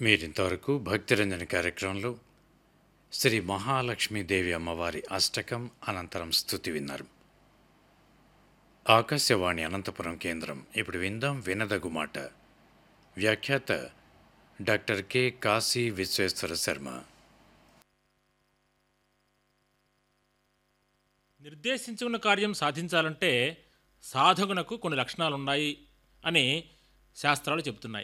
మీరింతవరకు భక్తిరంజన కార్యక్రమంలో శ్రీ మహాలక్ష్మీదేవి అమ్మవారి అష్టకం అనంతరం స్థుతి విన్నారు ఆకాశవాణి అనంతపురం కేంద్రం ఇప్పుడు విందాం వినదగు మాట వ్యాఖ్యాత డాక్టర్ కె కాశీ విశ్వేశ్వర శర్మ నిర్దేశించుకున్న కార్యం సాధించాలంటే సాధకునకు కొన్ని లక్షణాలు ఉన్నాయి అని శాస్త్రాలు చెబుతున్నాయి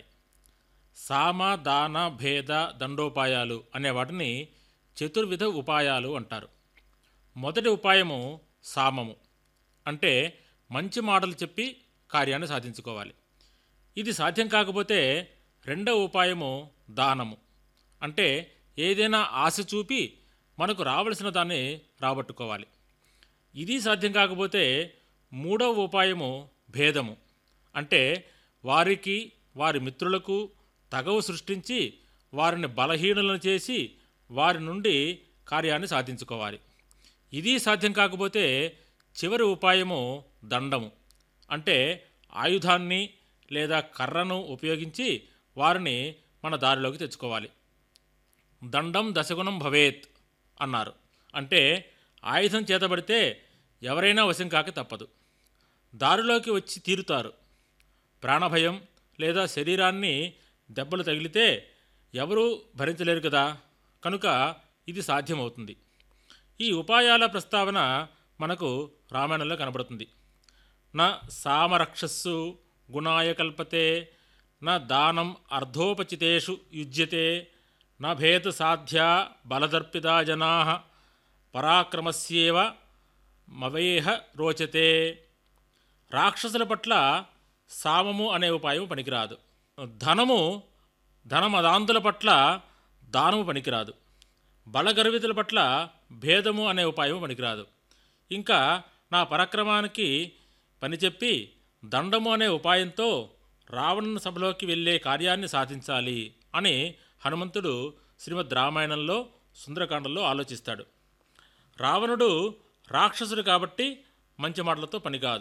సామ దాన భేద దండోపాయాలు అనే వాటిని చతుర్విధ ఉపాయాలు అంటారు మొదటి ఉపాయము సామము అంటే మంచి మాటలు చెప్పి కార్యాన్ని సాధించుకోవాలి ఇది సాధ్యం కాకపోతే రెండవ ఉపాయము దానము అంటే ఏదైనా ఆశ చూపి మనకు రావలసిన దాన్ని రాబట్టుకోవాలి ఇది సాధ్యం కాకపోతే మూడవ ఉపాయము భేదము అంటే వారికి వారి మిత్రులకు తగవు సృష్టించి వారిని బలహీనులను చేసి వారి నుండి కార్యాన్ని సాధించుకోవాలి ఇది సాధ్యం కాకపోతే చివరి ఉపాయము దండము అంటే ఆయుధాన్ని లేదా కర్రను ఉపయోగించి వారిని మన దారిలోకి తెచ్చుకోవాలి దండం దశగుణం భవేత్ అన్నారు అంటే ఆయుధం చేతబడితే ఎవరైనా వశం కాక తప్పదు దారిలోకి వచ్చి తీరుతారు ప్రాణభయం లేదా శరీరాన్ని దెబ్బలు తగిలితే ఎవరూ భరించలేరు కదా కనుక ఇది సాధ్యమవుతుంది ఈ ఉపాయాల ప్రస్తావన మనకు రామాయణంలో కనబడుతుంది నా సామరక్షస్సు గుణాయ కల్పతే నా దానం అర్ధోపచితేషు యుజ్యతే నా భేద సాధ్య బలదర్పితా జనా పరాక్రమస్యేవ మవేహ రోచతే రాక్షసుల పట్ల సామము అనే ఉపాయం పనికిరాదు ధనము ధనమదాంతుల పట్ల దానము పనికిరాదు బలగర్వితుల పట్ల భేదము అనే ఉపాయం పనికిరాదు ఇంకా నా పరాక్రమానికి పని చెప్పి దండము అనే ఉపాయంతో రావణ సభలోకి వెళ్ళే కార్యాన్ని సాధించాలి అని హనుమంతుడు శ్రీమద్ రామాయణంలో సుందరకాండలో ఆలోచిస్తాడు రావణుడు రాక్షసుడు కాబట్టి మంచి మాటలతో పని కాదు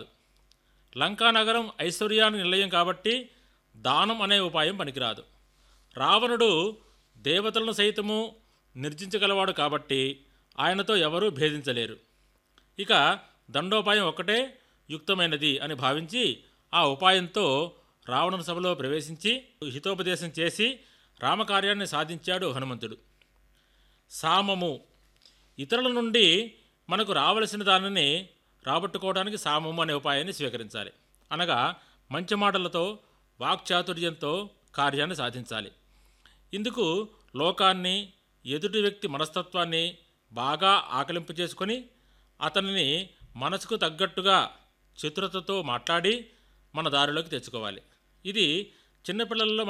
లంకానగరం ఐశ్వర్యానికి నిలయం కాబట్టి దానం అనే ఉపాయం పనికిరాదు రావణుడు దేవతలను సైతము నిర్జించగలవాడు కాబట్టి ఆయనతో ఎవరూ భేదించలేరు ఇక దండోపాయం ఒక్కటే యుక్తమైనది అని భావించి ఆ ఉపాయంతో రావణుని సభలో ప్రవేశించి హితోపదేశం చేసి రామకార్యాన్ని సాధించాడు హనుమంతుడు సామము ఇతరుల నుండి మనకు రావలసిన దానిని రాబట్టుకోవడానికి సామము అనే ఉపాయాన్ని స్వీకరించాలి అనగా మంచి మాటలతో వాక్చాతుర్యంతో కార్యాన్ని సాధించాలి ఇందుకు లోకాన్ని ఎదుటి వ్యక్తి మనస్తత్వాన్ని బాగా ఆకలింపు చేసుకొని అతనిని మనసుకు తగ్గట్టుగా చతురతతో మాట్లాడి మన దారిలోకి తెచ్చుకోవాలి ఇది చిన్నపిల్లల్లో